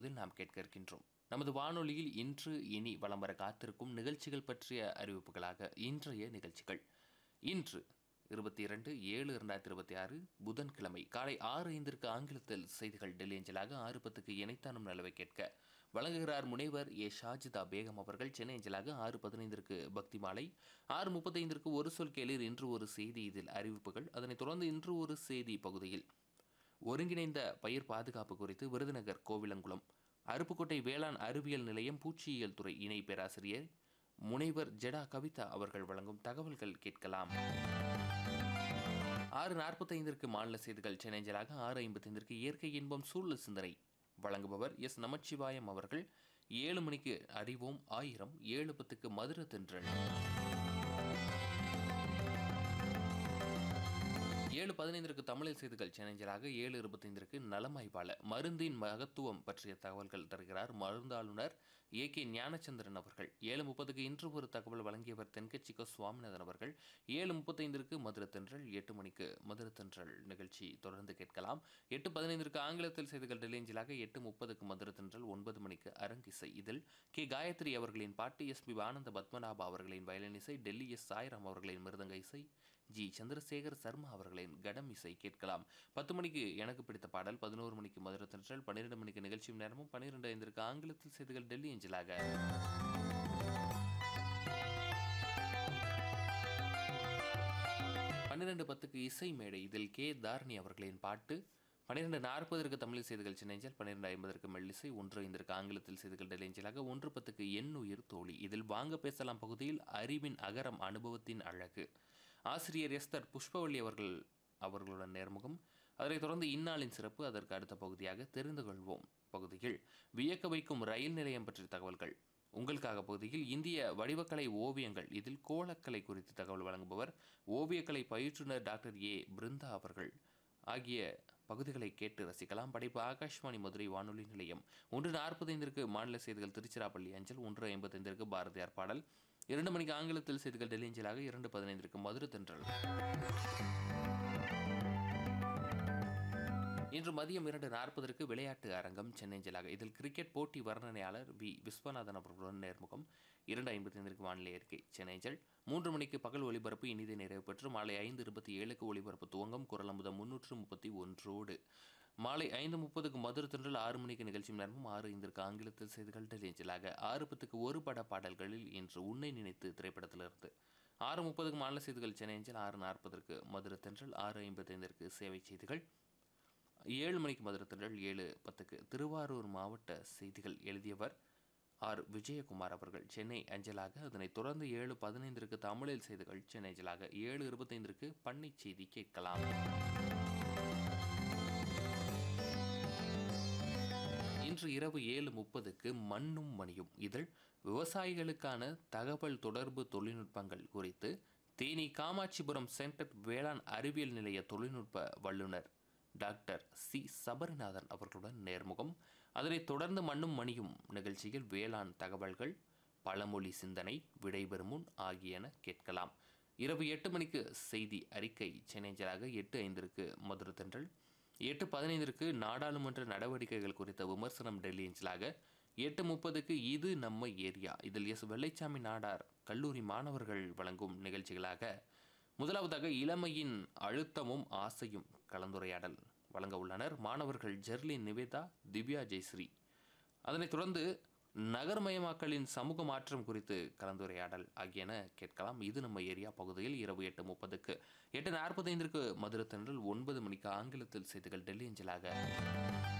இதில் நாம் கேட்க இருக்கின்றோம் நமது வானொலியில் இன்று இனி வலம் வர காத்திருக்கும் நிகழ்ச்சிகள் பற்றிய அறிவிப்புகளாக இன்றைய நிகழ்ச்சிகள் இன்று இருபத்தி இரண்டு ஏழு இரண்டாயிரத்தி இருபத்தி ஆறு புதன்கிழமை காலை ஆறு ஐந்திற்கு ஆங்கிலத்தில் செய்திகள் டெல்லி அஞ்சலாக ஆறு பத்துக்கு இணைத்தானும் நலவை கேட்க வழங்குகிறார் முனைவர் ஏ ஷாஜிதா பேகம் அவர்கள் சென்னை அஞ்சலாக ஆறு பதினைந்திற்கு பக்தி மாலை ஆறு முப்பத்தைந்திற்கு ஒரு சொல் கேளீர் இன்று ஒரு செய்தி இதில் அறிவிப்புகள் அதனைத் தொடர்ந்து இன்று ஒரு செய்தி பகுதியில் ஒருங்கிணைந்த பயிர் பாதுகாப்பு குறித்து விருதுநகர் கோவிலங்குளம் அருப்புக்கோட்டை வேளாண் அறிவியல் நிலையம் பூச்சியியல் துறை இணை பேராசிரியர் முனைவர் ஜெடா கவிதா அவர்கள் வழங்கும் தகவல்கள் கேட்கலாம் ஆறு நாற்பத்தைந்திற்கு மாநில செய்திகள் சென்னைஞ்சலாக ஆறு ஐம்பத்தைந்திற்கு இயற்கை இன்பம் சூழல் சிந்தனை வழங்குபவர் எஸ் நமச்சிவாயம் அவர்கள் ஏழு மணிக்கு அறிவோம் ஆயிரம் ஏழு பத்துக்கு மதுர தென்றல் ஏழு பதினைந்திற்கு தமிழில் செய்திகள் சேனஞ்சலாக ஏழு இருபத்தைந்திற்கு நலமாய்வாள மருந்தின் மகத்துவம் பற்றிய தகவல்கள் தருகிறார் மருந்தாளுநர் ஏ கே ஞானச்சந்திரன் அவர்கள் ஏழு முப்பதுக்கு இன்று ஒரு தகவல் வழங்கியவர் தென்கட்சிக்கோ சுவாமிநாதன் அவர்கள் ஏழு முப்பத்தைந்திற்கு மதுர தென்றல் எட்டு மணிக்கு மதுர தென்றல் நிகழ்ச்சி தொடர்ந்து கேட்கலாம் எட்டு பதினைந்திற்கு ஆங்கிலத்தில் செய்திகள் டெலியஞ்சலாக எட்டு முப்பதுக்கு மதுர தென்றல் ஒன்பது மணிக்கு அரங்கிசை இதில் கே காயத்ரி அவர்களின் பாட்டு எஸ் பி ஆனந்த பத்மநாபா அவர்களின் வயலின் இசை டெல்லி எஸ் சாய்ராம் அவர்களின் மிருதங்க இசை ஜி சந்திரசேகர் சர்மா அவர்களின் கடம் இசை கேட்கலாம் பத்து மணிக்கு எனக்கு பிடித்த பாடல் பதினோரு மணிக்கு மதுரை தென்றல் பன்னிரெண்டு மணிக்கு நிகழ்ச்சியும் நேரமும் பன்னிரெண்டு ஐந்திற்கு ஆங்கிலத்தில் செய்திகள் டெல்லி அஞ்சலாக பன்னிரெண்டு பத்துக்கு இசை மேடை இதில் கே தாரணி அவர்களின் பாட்டு பன்னிரெண்டு நாற்பதற்கு தமிழ் செய்திகள் சின்னஞ்சல் பன்னிரெண்டு ஐம்பதற்கு மெல்லிசை ஒன்று ஐந்திற்கு ஆங்கிலத்தில் செய்திகள் டெலிஞ்சலாக ஒன்று பத்துக்கு எண் உயிர் தோழி இதில் வாங்க பேசலாம் பகுதியில் அறிவின் அகரம் அனுபவத்தின் அழகு ஆசிரியர் எஸ்தர் புஷ்பவள்ளி அவர்கள் அவர்களுடன் நேர்முகம் அதனைத் தொடர்ந்து இந்நாளின் சிறப்பு அதற்கு அடுத்த பகுதியாக தெரிந்து கொள்வோம் பகுதியில் வியக்க வைக்கும் ரயில் நிலையம் பற்றிய தகவல்கள் உங்களுக்காக பகுதியில் இந்திய வடிவக்கலை ஓவியங்கள் இதில் கோலக்கலை குறித்து தகவல் வழங்குபவர் ஓவியக்கலை பயிற்றுனர் டாக்டர் ஏ பிருந்தா அவர்கள் ஆகிய பகுதிகளை கேட்டு ரசிக்கலாம் படைப்பு ஆகாஷ்வாணி மதுரை வானொலி நிலையம் ஒன்று நாற்பத்தைந்திற்கு மாநில செய்திகள் திருச்சிராப்பள்ளி அஞ்சல் ஒன்று ஐம்பத்தைந்திற்கு பாரதியார் பாடல் இரண்டு மணிக்கு ஆங்கிலத்தில் செய்திகள் டெல்லி அஞ்சலாக இரண்டு பதினைந்திற்கு மதுரை தென்றல் இன்று மதியம் இரண்டு நாற்பதற்கு விளையாட்டு அரங்கம் சென்னைஞ்சலாக இதில் கிரிக்கெட் போட்டி வர்ணனையாளர் வி விஸ்வநாதன் அவர்களுடன் நேர்முகம் இரண்டு ஐம்பத்தைந்திற்கு வானிலை அறிக்கை சென்னைஞ்சல் மூன்று மணிக்கு பகல் ஒலிபரப்பு இனிதை நிறைவு பெற்று மாலை ஐந்து இருபத்தி ஏழுக்கு ஒலிபரப்பு துவங்கும் குரல் அமுதம் முன்னூற்று முப்பத்தி ஒன்றோடு மாலை ஐந்து முப்பதுக்கு மதுரை தென்றல் ஆறு மணிக்கு நிகழ்ச்சி நேரமும் ஆறு ஐந்திற்கு ஆங்கிலத்தில் செய்திகள் டெலிஞ்சலாக ஆறு பத்துக்கு ஒரு பட பாடல்களில் இன்று உன்னை நினைத்து திரைப்படத்திலிருந்து ஆறு முப்பதுக்கு மாநில செய்திகள் சென்னைஞ்சல் ஆறு நாற்பதற்கு மதுரை தென்றல் ஆறு ஐம்பத்தைந்திற்கு சேவை செய்திகள் ஏழு மணிக்கு மதுரை திரள் ஏழு பத்துக்கு திருவாரூர் மாவட்ட செய்திகள் எழுதியவர் ஆர் விஜயகுமார் அவர்கள் சென்னை அஞ்சலாக அதனைத் தொடர்ந்து ஏழு பதினைந்திற்கு தமிழில் செய்திகள் சென்னை அஞ்சலாக ஏழு இருபத்தைந்திற்கு பண்ணை செய்தி கேட்கலாம் இன்று இரவு ஏழு முப்பதுக்கு மண்ணும் மணியும் இதில் விவசாயிகளுக்கான தகவல் தொடர்பு தொழில்நுட்பங்கள் குறித்து தேனி காமாட்சிபுரம் சென்டர் வேளாண் அறிவியல் நிலைய தொழில்நுட்ப வல்லுநர் டாக்டர் சி சபரிநாதன் அவர்களுடன் நேர்முகம் அதனைத் தொடர்ந்து மண்ணும் மணியும் நிகழ்ச்சியில் வேளாண் தகவல்கள் பழமொழி சிந்தனை விடைபெறும் முன் ஆகியன கேட்கலாம் இரவு எட்டு மணிக்கு செய்தி அறிக்கை சென்னைஞ்சலாக எட்டு ஐந்திற்கு மதுரை தென்றல் எட்டு பதினைந்திற்கு நாடாளுமன்ற நடவடிக்கைகள் குறித்த விமர்சனம் டெல்லி அஞ்சலாக எட்டு முப்பதுக்கு இது நம்ம ஏரியா இதில் எஸ் வெள்ளைச்சாமி நாடார் கல்லூரி மாணவர்கள் வழங்கும் நிகழ்ச்சிகளாக முதலாவதாக இளமையின் அழுத்தமும் ஆசையும் கலந்துரையாடல் வழங்க உள்ளனர் மாணவர்கள் ஜெர்லின் நிவேதா திவ்யா ஜெயஸ்ரீ அதனைத் தொடர்ந்து நகர்மயமாக்கலின் சமூக மாற்றம் குறித்து கலந்துரையாடல் ஆகியன கேட்கலாம் இது நம்ம ஏரியா பகுதியில் இரவு எட்டு முப்பதுக்கு எட்டு நாற்பத்தைந்திற்கு மதுரை தென்றல் ஒன்பது மணிக்கு ஆங்கிலத்தில் செய்திகள் டெல்லி அஞ்சலாக